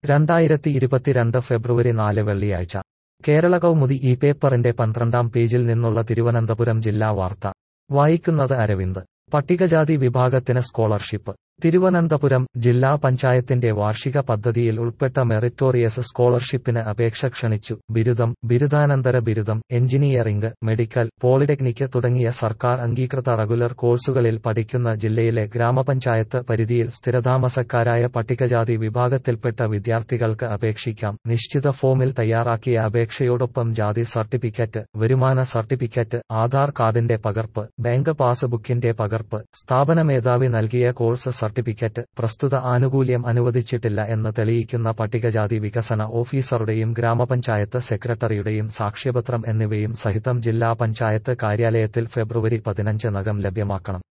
രണ്ടായിരത്തി ഇരുപത്തിരണ്ട് ഫെബ്രുവരി നാല് വെള്ളിയാഴ്ച കേരള കൗമുദി ഈ പേപ്പറിന്റെ പന്ത്രണ്ടാം പേജിൽ നിന്നുള്ള തിരുവനന്തപുരം ജില്ലാ വാർത്ത വായിക്കുന്നത് അരവിന്ദ് പട്ടികജാതി വിഭാഗത്തിന് സ്കോളർഷിപ്പ് തിരുവനന്തപുരം ജില്ലാ പഞ്ചായത്തിന്റെ വാർഷിക പദ്ധതിയിൽ ഉൾപ്പെട്ട മെറിറ്റോറിയസ് സ്കോളർഷിപ്പിന് അപേക്ഷ ക്ഷണിച്ചു ബിരുദം ബിരുദാനന്തര ബിരുദം എഞ്ചിനീയറിംഗ് മെഡിക്കൽ പോളിടെക്നിക് തുടങ്ങിയ സർക്കാർ അംഗീകൃത റെഗുലർ കോഴ്സുകളിൽ പഠിക്കുന്ന ജില്ലയിലെ ഗ്രാമപഞ്ചായത്ത് പരിധിയിൽ സ്ഥിരതാമസക്കാരായ പട്ടികജാതി വിഭാഗത്തിൽപ്പെട്ട വിദ്യാർത്ഥികൾക്ക് അപേക്ഷിക്കാം നിശ്ചിത ഫോമിൽ തയ്യാറാക്കിയ അപേക്ഷയോടൊപ്പം ജാതി സർട്ടിഫിക്കറ്റ് വരുമാന സർട്ടിഫിക്കറ്റ് ആധാർ കാർഡിന്റെ പകർപ്പ് ബാങ്ക് പാസ്ബുക്കിന്റെ പകർപ്പ് സ്ഥാപന മേധാവി നൽകിയ കോഴ്സ് സർട്ടിഫിക്കറ്റ് പ്രസ്തുത ആനുകൂല്യം അനുവദിച്ചിട്ടില്ല എന്ന് തെളിയിക്കുന്ന പട്ടികജാതി വികസന ഓഫീസറുടെയും ഗ്രാമപഞ്ചായത്ത് സെക്രട്ടറിയുടെയും സാക്ഷ്യപത്രം എന്നിവയും സഹിതം ജില്ലാ പഞ്ചായത്ത് കാര്യാലയത്തിൽ ഫെബ്രുവരി പതിനഞ്ചിനകം ലഭ്യമാക്കണം